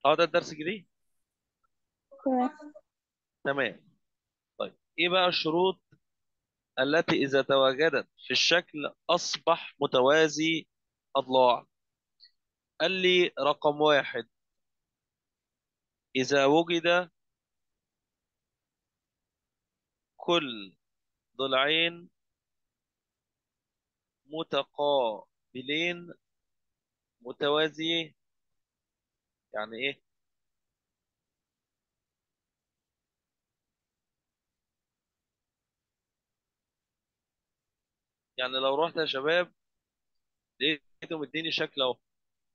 اه ده الدرس الجديد تمام تمام طيب ايه بقى الشروط التي اذا تواجدت في الشكل اصبح متوازي اضلاع قال لي رقم واحد اذا وجد كل ضلعين متقابلين متوازيين يعني ايه يعني لو رحت يا شباب لقيته مديني شكل اهو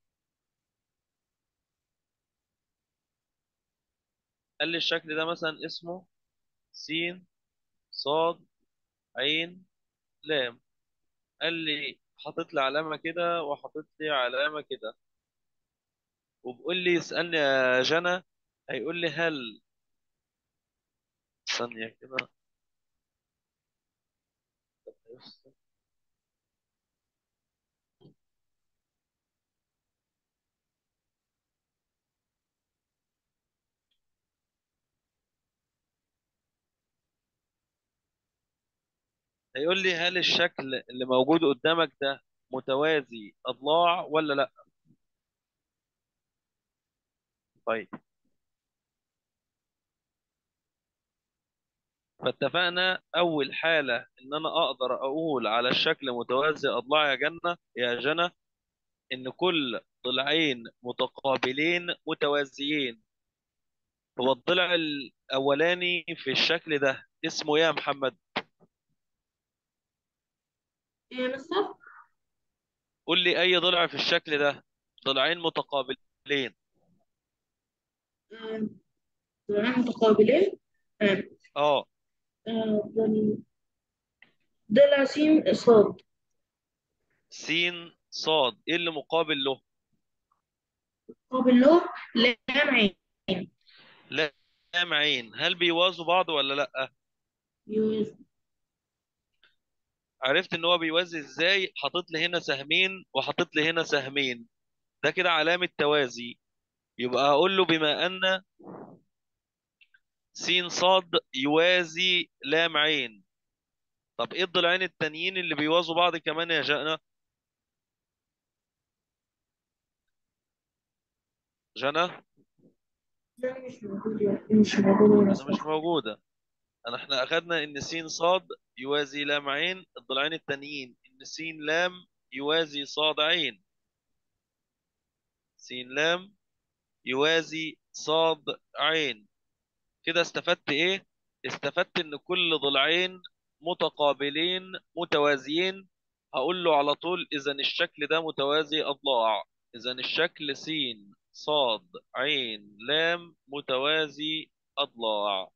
قال لي الشكل ده مثلا اسمه س صاد عين لام قال لي حاطط لي علامة كده وحاطط لي علامة كده وبيقول لي اسألني يا جنى هيقول لي هل ثانية كده هيقول لي هل الشكل اللي موجود قدامك ده متوازي أضلاع ولا لا طيب فاتفقنا أول حالة إن أنا أقدر أقول على الشكل متوازي أضلاع يا جنة يا جنى إن كل ضلعين متقابلين متوازيين هو الضلع الأولاني في الشكل ده اسمه إيه يا محمد ايه مستر قول لي أي ضلع في الشكل ده ضلعين متقابلين ضلعين متقابلين آه، اه آه، ضل- ضلع سين صاد سين صاد ايه اللي مقابل له مقابل له لام عين لام عين هل بيوازوا بعض ولا لا يوز عرفت ان هو بيوازي ازاي حاطط لي هنا سهمين وحاطط لي هنا سهمين ده كده علامة توازي يبقى اقول له بما ان سين صاد يوازي لام عين طب ايه الضلعين التانيين اللي بيوازوا بعض كمان يا جنى جنى ده مش موجود يعني مش موجود هنا انا مش صح موجودة انا احنا اخدنا ان سين صاد يوازي لام عين الضلعين التانيين ان سين لام يوازي صاد عين سين لام يوازي صاد عين كده استفدت ايه استفدت ان كل ضلعين متقابلين متوازيين هقول له على طول اذا الشكل ده متوازي اضلاع اذا الشكل س صاد عين لام متوازي اضلاع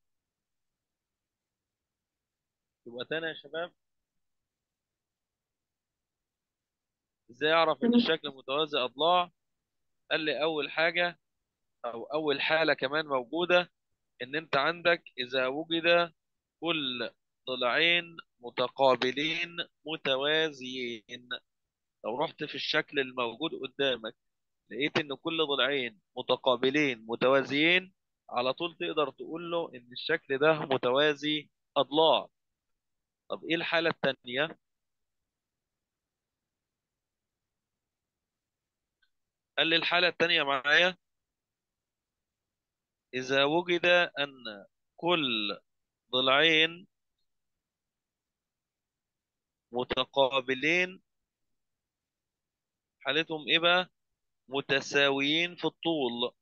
يبقى تاني يا شباب ازاي اعرف ان تمام الشكل متوازي اضلاع قال لي اول حاجة او اول حالة كمان موجودة ان انت عندك اذا وجد كل ضلعين متقابلين متوازيين لو رحت في الشكل الموجود قدامك لقيت ان كل ضلعين متقابلين متوازيين على طول تقدر تقول له ان الشكل ده متوازي اضلاع طب ايه الحالة التانية قال لي الحالة التانية معايا اذا وجد ان كل ضلعين متقابلين حالتهم ايه بقى متساويين في الطول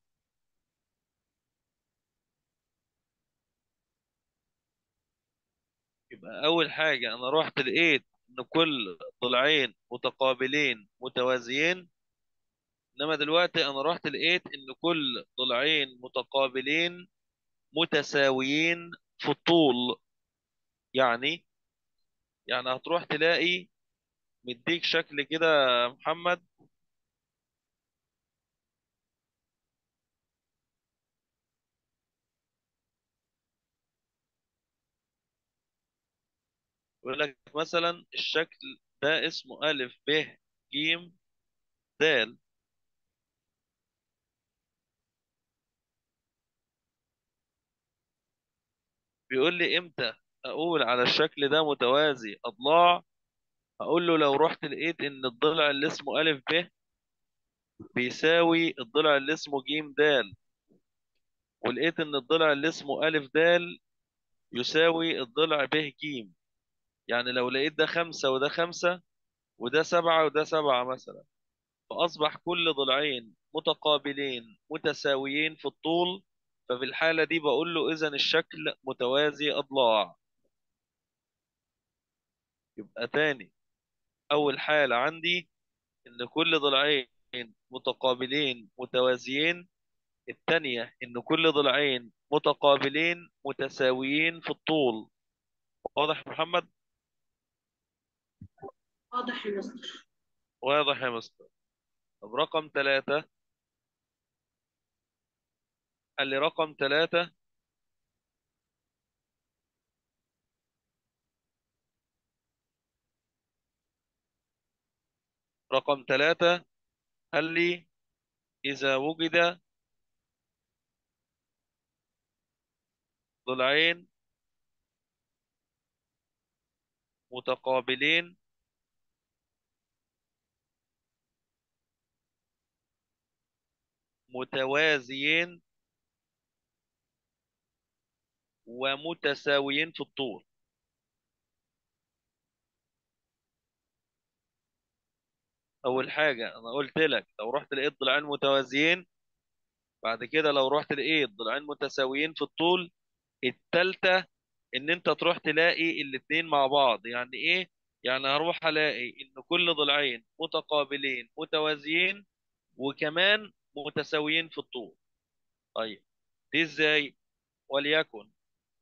يبقى أول حاجة أنا رحت لقيت إن كل ضلعين متقابلين متوازيين إنما دلوقتي أنا رحت لقيت إن كل ضلعين متقابلين متساويين في الطول يعني يعني هتروح تلاقي مديك شكل كده يا محمد يقول لك مثلا الشكل ده اسمه ألف ب ج د بيقول لي امتى اقول على الشكل ده متوازي اضلاع اقول له لو رحت لقيت ان الضلع اللي اسمه الف ب بيساوي الضلع اللي اسمه ج د ولقيت ان الضلع اللي اسمه الف د يساوي الضلع ب ج يعني لو لقيت ده خمسة وده خمسة وده سبعة وده سبعة مثلا فأصبح كل ضلعين متقابلين متساويين في الطول ففي الحالة دي بقول له إذا الشكل متوازي أضلاع يبقى تاني أول حالة عندي إن كل ضلعين متقابلين متوازيين التانية إن كل ضلعين متقابلين متساويين في الطول واضح يا محمد؟ واضح يا مستر واضح يا مستر طب رقم ثلاثة قال لي رقم ثلاثة رقم ثلاثة قال لي إذا وجد ضلعين متقابلين متوازيين ومتساويين في الطول أول حاجة أنا قلت لك لو رحت لقيت ضلعين متوازيين بعد كده لو رحت لقيت ضلعين متساويين في الطول التالتة إن أنت تروح تلاقي الاتنين مع بعض يعني إيه؟ يعني هروح ألاقي إن كل ضلعين متقابلين متوازيين وكمان متساويين في الطول طيب دي إزاي؟ وليكن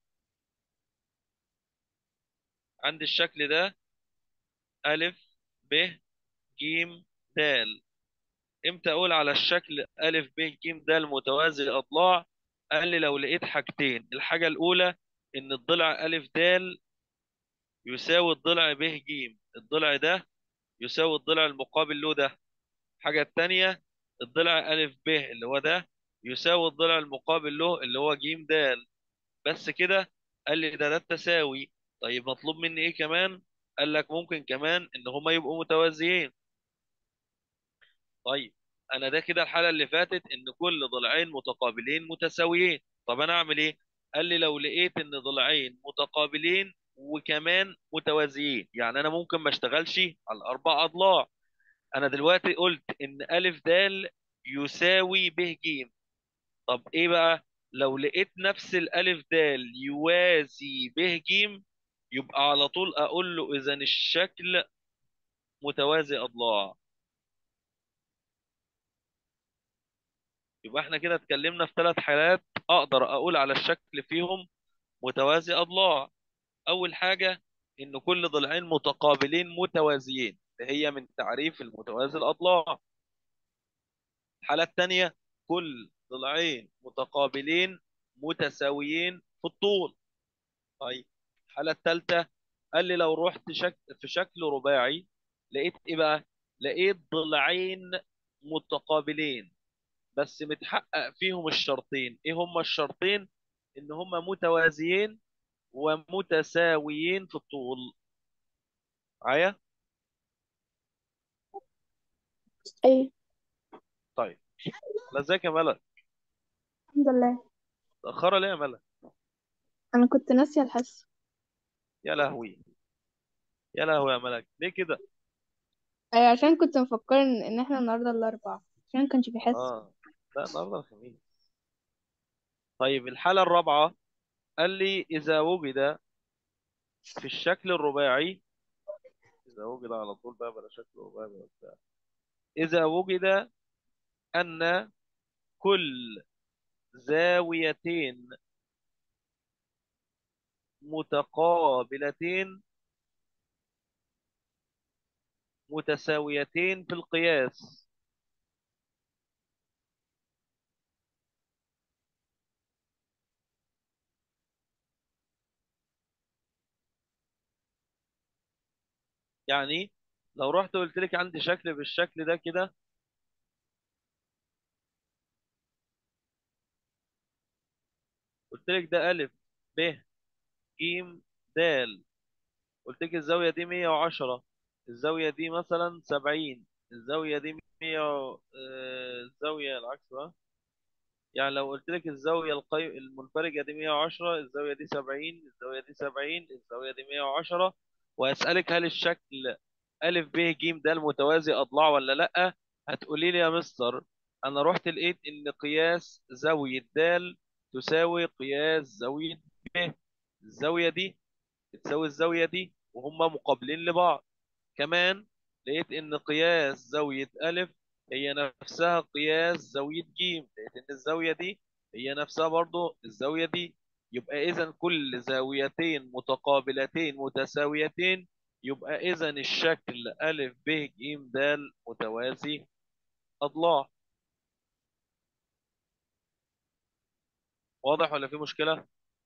عندي الشكل ده ألف ب ج د امتى اقول على الشكل ألف ب ج د متوازي الأضلاع قال لي لو لقيت حاجتين الحاجة الأولى إن الضلع ألف د يساوي الضلع ب ج الضلع ده يساوي الضلع المقابل له ده الحاجة التانية الضلع ألف ب اللي هو ده يساوي الضلع المقابل له اللي هو ج د بس كده قال لي ده ده التساوي طيب مطلوب مني ايه كمان قال لك ممكن كمان ان هما يبقوا متوازيين طيب انا ده كده الحاله اللي فاتت ان كل ضلعين متقابلين متساويين طب انا اعمل ايه قال لي لو لقيت ان ضلعين متقابلين وكمان متوازيين يعني انا ممكن ما اشتغلش على الاربع اضلاع انا دلوقتي قلت ان الف د يساوي ب ج طب ايه بقى لو لقيت نفس الالف د يوازي ب ج يبقى على طول اقول له اذا الشكل متوازي اضلاع يبقى احنا كده اتكلمنا في ثلاث حالات اقدر اقول على الشكل فيهم متوازي اضلاع اول حاجة ان كل ضلعين متقابلين متوازيين هي من تعريف المتوازي الاضلاع الحالة الثانية كل ضلعين متقابلين متساويين في الطول طيب الحالة الثالثة قال لي لو رحت شك... في شكل رباعي لقيت ايه بقى لقيت ضلعين متقابلين بس متحقق فيهم الشرطين ايه هما الشرطين ان هما متوازيين ومتساويين في الطول معايا ايه طيب لا ازيك يا ملك الحمد لله متأخرة ليه يا ملك انا كنت ناسيه الحصه يا لهوي يا لهوي يا ملك ليه كده ايوه عشان كنت مفكره ان ان احنا النهارده الاربعاء عشان ما كانش في حصه اه لا النهارده الخميس طيب الحالة الرابعة قال لي إذا وجد في الشكل الرباعي إذا وجد على طول بقى بلا شكل رباعي بلا بتاع إذا وجد أن كل زاويتين متقابلتين متساويتين في القياس يعني لو رحت قلت لك عندي شكل بالشكل ده كده قلت لك ده ألف ب ج د قلت لك الزاوية دي 110 الزاوية دي مثلا 70 الزاوية دي 100 آه، الزاوية العكس بقى يعني لو قلت لك الزاوية القي... المنفرجة دي 110 الزاوية دي 70 الزاوية دي 70 الزاوية دي 110 وأسألك هل الشكل ألف ب ج د متوازي أضلاع ولا لأ هتقولي لي يا مستر أنا رحت لقيت إن قياس زاوية د تساوي قياس زاوية ب الزاوية دي بتساوي الزاوية دي وهما مقابلين لبعض كمان لقيت إن قياس زاوية ألف هي نفسها قياس زاوية ج لقيت إن الزاوية دي هي نفسها برضو الزاوية دي يبقى إذا كل زاويتين متقابلتين متساويتين يبقى إذا الشكل ألف ب ج د متوازي أضلاع واضح ولا في مشكلة؟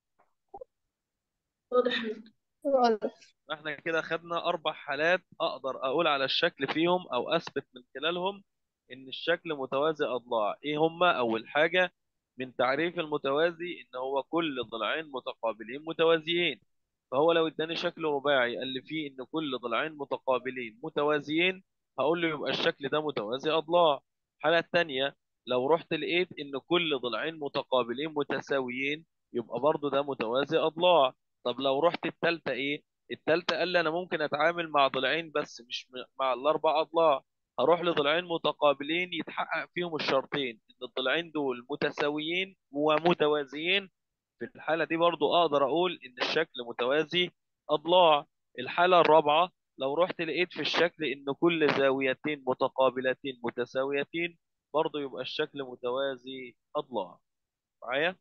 واضح يا مستر. واضح احنا كده خدنا اربع حالات اقدر اقول على الشكل فيهم او اثبت من خلالهم ان الشكل متوازي اضلاع ايه هما اول حاجة من تعريف المتوازي ان هو كل ضلعين متقابلين متوازيين فهو لو اداني شكل رباعي قال لي فيه ان كل ضلعين متقابلين متوازيين هقول له يبقى الشكل ده متوازي اضلاع الحالة التانية لو رحت لقيت ان كل ضلعين متقابلين متساويين يبقى برضو ده متوازي اضلاع طب لو رحت التالتة ايه التالتة قال لي انا ممكن اتعامل مع ضلعين بس مش م- مع الاربع اضلاع هروح لضلعين متقابلين يتحقق فيهم الشرطين ان الضلعين دول متساويين ومتوازيين في الحالة دي برضو اقدر اقول ان الشكل متوازي اضلاع الحالة الرابعة لو رحت لقيت في الشكل ان كل زاويتين متقابلتين متساويتين برضو يبقى الشكل متوازي اضلاع معايا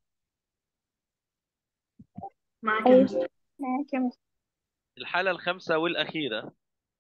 معاك يا أيوة. مستر. معاك يا مستر الحالة الخامسة والأخيرة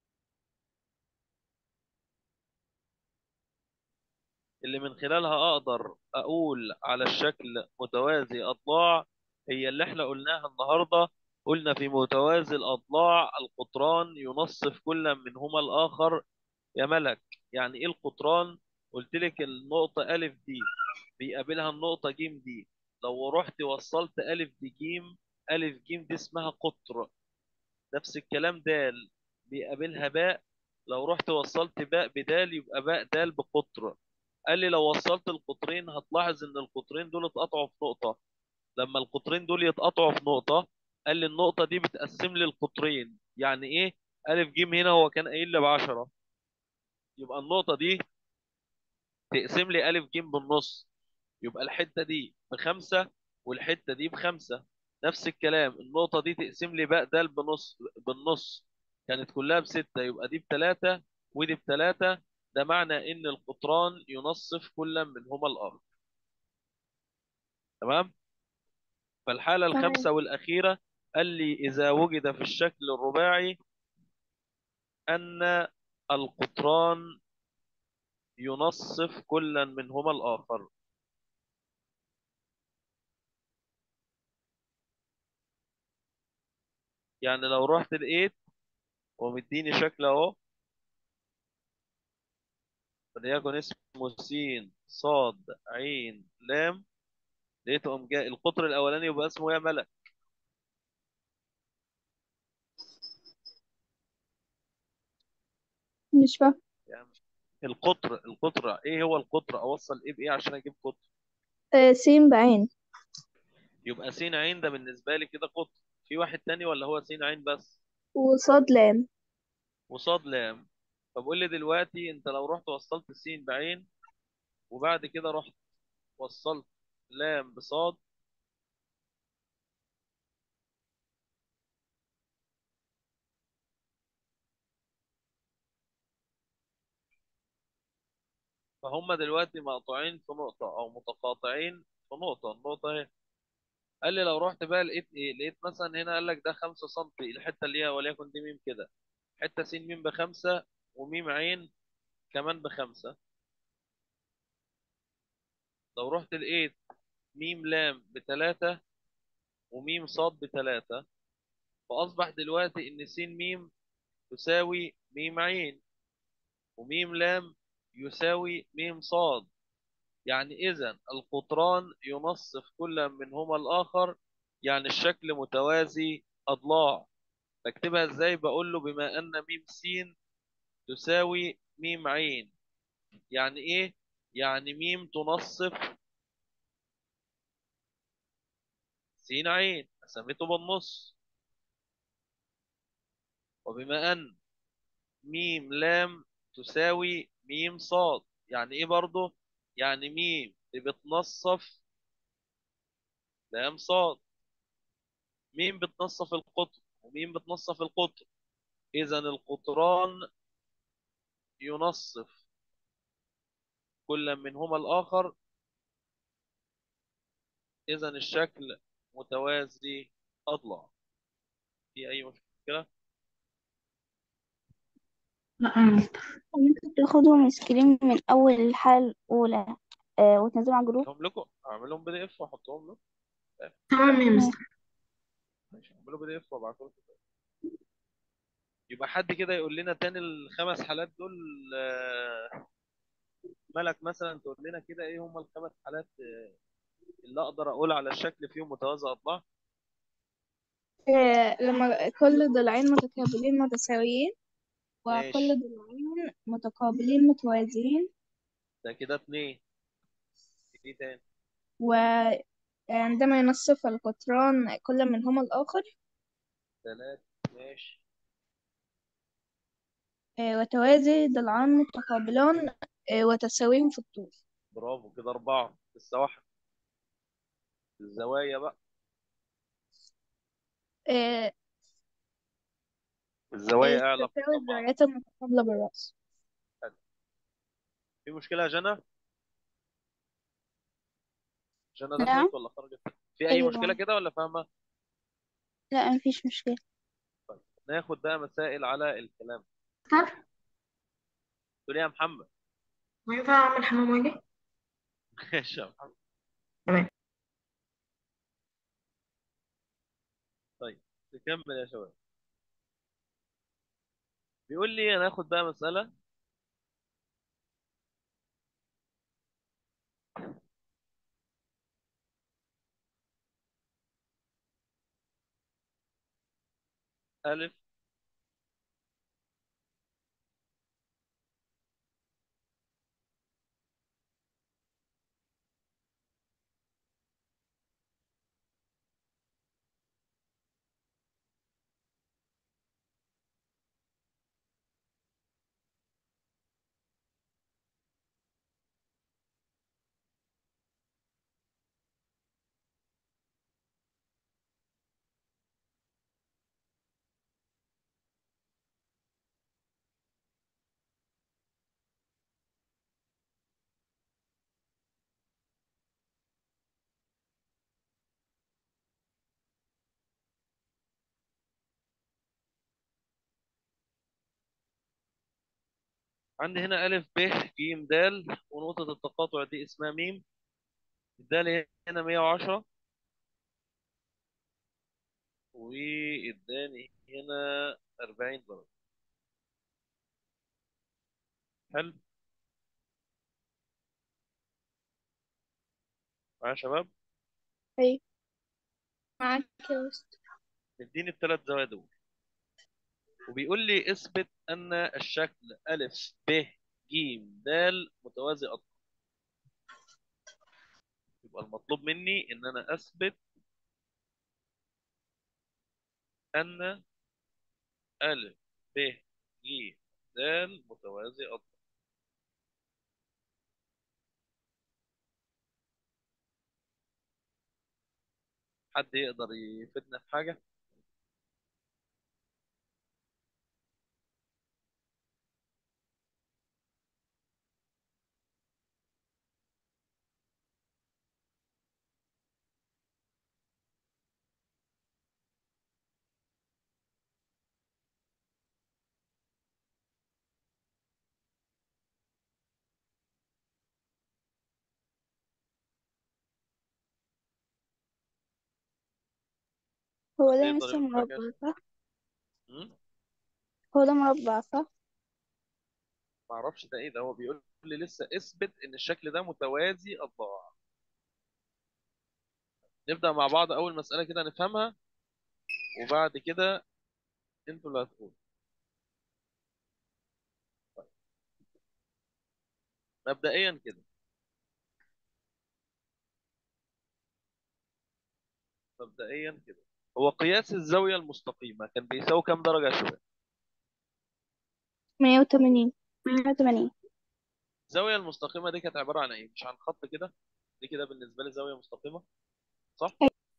اللي من خلالها أقدر أقول على الشكل متوازي أضلاع هي اللي احنا قلناها النهاردة قلنا في متوازي الأضلاع القطران ينصف كل منهما الآخر يا ملك يعني إيه القطران؟ قلت لك النقطة ألف دي بيقابلها النقطة ج دي لو رحت وصلت ألف دي ج ألف ج دي اسمها قطر نفس الكلام دال بيقابلها باء لو رحت وصلت باء بدال يبقى باء دال بقطر قال لي لو وصلت القطرين هتلاحظ ان القطرين دول اتقطعوا في نقطة لما القطرين دول يتقطعوا في نقطة قال لي النقطة دي بتقسم لي القطرين يعني ايه ألف جيم هنا هو كان قايل لي بعشرة يبقى النقطة دي تقسم لي ألف جيم بالنص يبقى الحتة دي بخمسة والحتة دي بخمسة نفس الكلام النقطة دي تقسم لي باء دال بنص بالنص كانت كلها بستة يبقى دي بتلاتة ودي بتلاتة ده معنى إن القطران ينصف كل منهما الآخر تمام فالحالة تمام. الخامسة والأخيرة قال لي إذا وجد في الشكل الرباعي أن القطران ينصف كل منهما الآخر يعني لو رحت لقيت ومديني شكل اهو وليكن اسمه س صاد عين لام لقيته قام جاي القطر الاولاني يبقى اسمه يا ملك مش فاهم يعني القطر القطر ايه هو القطر اوصل ايه بايه عشان اجيب قطر آه سين بعين يبقى س عين ده بالنسبه لي كده قطر في واحد تاني ولا هو س عين بس وصاد لام وصاد لام طب قول لي دلوقتي انت لو رحت وصلت س بعين وبعد كده رحت وصلت لام بصاد فهم دلوقتي مقطوعين في نقطة أو متقاطعين في نقطة النقطة اهي قال لي لو رحت بقى لقيت ايه لقيت مثلا هنا قال لك ده 5 سم الحتة اللي هي وليكن دي ميم كده حتة س ميم بخمسة وميم عين كمان بخمسة لو رحت لقيت ميم لام بتلاتة وميم صاد بتلاتة فأصبح دلوقتي إن س ميم تساوي ميم عين وميم لام يساوي ميم صاد يعني إذا القطران ينصف كل منهما الآخر يعني الشكل متوازي أضلاع بكتبها ازاي بقول له بما ان ميم س تساوي ميم عين يعني ايه يعني ميم تنصف س عين سميته بالنص وبما ان ميم لام تساوي ميم صاد يعني ايه برضه يعني ميم بتنصف لام صاد ميم بتنصف القطر وميم بتنصف القطر اذا القطران ينصف كل منهما الاخر اذا الشكل متوازي اضلاع في اي مشكله لا أنا مستر ممكن تاخدهم سكرين من أول الحالة الأولى آه وتنزلهم على الجروب اعمل لكم اعمل لهم بي دي اف واحطهم لكم تمام يا مستر ماشي اعملوا بي دي اف وابعته لكم يبقى حد كده يقول لنا تاني الخمس حالات دول آه، ملك مثلا تقول لنا كده ايه هم الخمس حالات آه، اللي اقدر اقول على الشكل فيهم متوازي اضلاع آه، لما كل ضلعين متقابلين متساويين وكل ماشي ضلعين متقابلين متوازيين ده كده اتنين في تاني وعندما ينصف القطران كل منهما الآخر تلاتة ماشي آه، وتوازي ضلعان متقابلان آه، وتساويهم في الطول برافو كده اربعة لسه واحد الزوايا بقى آه، الزوايا آه، اعلى تساوي طبعا الذرات المتقابلة بالرأس في مشكلة يا جنى جنى نعم دخلت ولا خرجت في اي مشكلة أيوة كده ولا فاهمة لا مفيش مشكلة طيب ناخد بقى مسائل على الكلام مستر تقول إيه يا محمد ينفع أعمل حمام وجه؟ ماشي يا محمد تمام طيب نكمل يا شباب بيقول لي انا هاخد بقى مسألة ألف عندي هنا ألف ب ج د ونقطة التقاطع دي اسمها ميم الدال هنا 110 والدال هنا 40 درجة حلو معايا يا شباب أيوة معاك يا أستاذ. مديني الثلاث زوايا دول وبيقول لي اثبت أن الشكل ألف ب ج د متوازي أضلاع يبقى المطلوب مني إن أنا أثبت أن ألف ب ج د متوازي أضلاع حد يقدر يفيدنا في حاجة هو حد ده يقدر مستر يقول حاجة يا مربع شباب صح؟ م? هو ده مربع صح؟ معرفش ده ايه ده هو بيقول لي لسه اثبت ان الشكل ده متوازي اضلاع نبدأ مع بعض أول مسألة كده نفهمها وبعد كده انتوا اللي هتقولوا مبدئيا كده مبدئيا كده هو قياس الزاوية المستقيمة كان بيساوي كام درجة يا شباب؟ مية وتمانين مية وتمانين الزاوية المستقيمة دي كانت عبارة عن ايه؟ مش عن خط كده؟ دي كده بالنسبة لي زاوية مستقيمة صح؟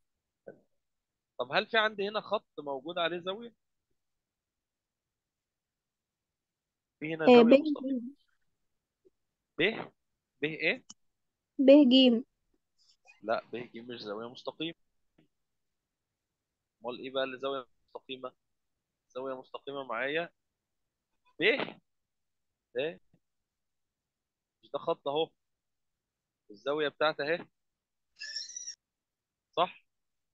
طب هل في عندي هنا خط موجود عليه زاوية؟ في هنا آه، زاوية ب مستقيمة جيم ب ب ايه؟ ب جيم لا ب دي مش زاوية مستقيمة امال ايه بقى اللي زاوية مستقيمة؟ زاوية مستقيمة معايا ب ده مش ده خط اهو الزاوية بتاعته اهي صح؟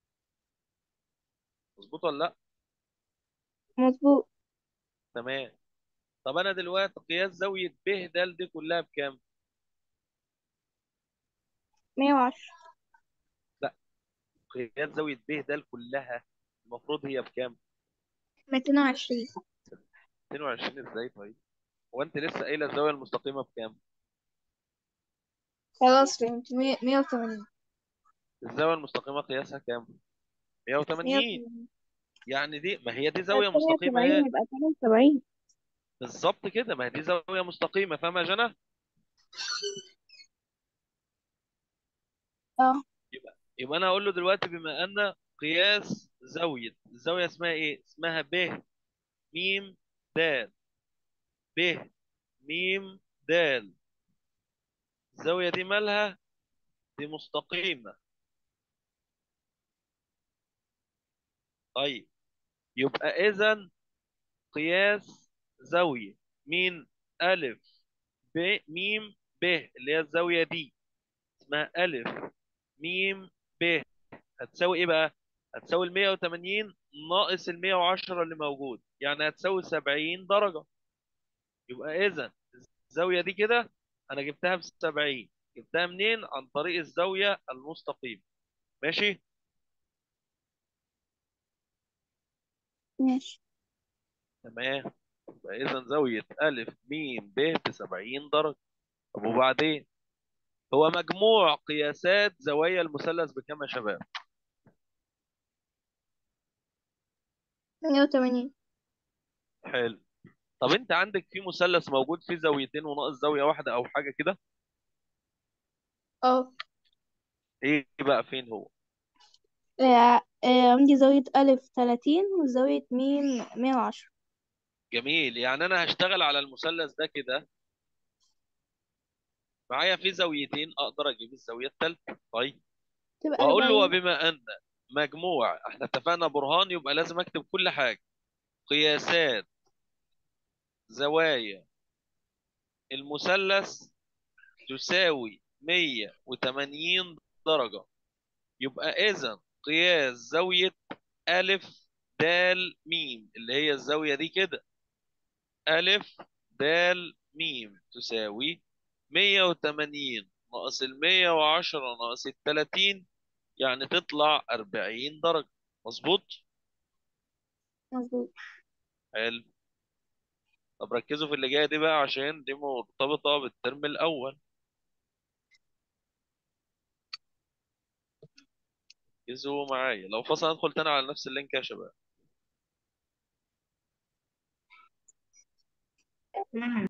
مظبوط ولا لا؟ مظبوط تمام طب انا دلوقتي قياس زاوية ب د دي كلها بكام؟ مية وعشرة لا قياس زاوية ب د كلها المفروض هي بكام؟ ميتين وعشرين 22 ازاي طيب؟ هو انت لسه قايله الزاوية المستقيمة بكام؟ خلاص فهمت مية مية وتمانين الزاوية المستقيمة قياسها كام؟ 180 مية وتمانين يعني دي ما هي دي زاوية تمانية مستقيمة وسبعين اهي يبقى تمانية وسبعين بالظبط كده ما هي دي زاوية مستقيمة فاهمة يا جنى؟ اه يبقى يبقى انا اقول له دلوقتي بما ان قياس زاوية الزاوية اسمها ايه؟ اسمها ب م د ب م د الزاوية دي مالها؟ دي مستقيمة طيب يبقى اذا قياس زاوية م ألف ب م ب اللي هي الزاوية دي اسمها ألف م ب هتساوي ايه بقى؟ هتساوي ال 180 ناقص ال 110 اللي موجود يعني هتساوي 70 درجة يبقى إذا الزاوية دي كده أنا جبتها ب 70 جبتها منين؟ عن طريق الزاوية المستقيمة ماشي؟ ماشي تمام يبقى إذا زاوية ألف م ب ب 70 درجة طب وبعدين هو مجموع قياسات زوايا المثلث بكام يا شباب؟ مية وتمانين حلو طب أنت عندك في مثلث موجود فيه زاويتين وناقص زاوية واحدة أو حاجة كده؟ اه إيه بقى فين هو؟ آه، آه، عندي زاوية ألف تلاتين وزاوية ميم مية وعشرة جميل يعني أنا هشتغل على المثلث ده كده معايا في زاويتين اقدر اجيب الزاويه الثالثه طيب تبقى واقول له أربعين وبما ان مجموع احنا اتفقنا برهان يبقى لازم اكتب كل حاجه قياسات زوايا المثلث تساوي 180 درجه يبقى اذا قياس زاويه الف د م اللي هي الزاويه دي كده الف د م تساوي 180 ناقص ال 110 ناقص ال 30 يعني تطلع 40 درجة مظبوط؟ مظبوط حلو طب ركزوا في اللي جاية دي بقى عشان دي مرتبطة بالترم الأول ركزوا معايا لو فصل ادخل تاني على نفس اللينك يا شباب تمام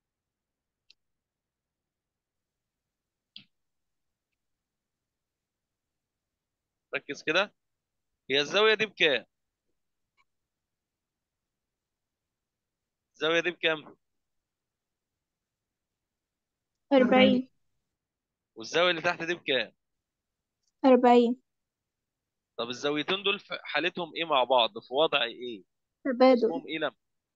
ركز كده هي الزاوية دي بكام؟ الزاوية دي بكام؟ أربعين والزاوية اللي تحت دي بكام؟ أربعين طب الزاويتين دول في حالتهم ايه مع بعض؟ في وضع ايه؟ تبادل اسمهم ايه لما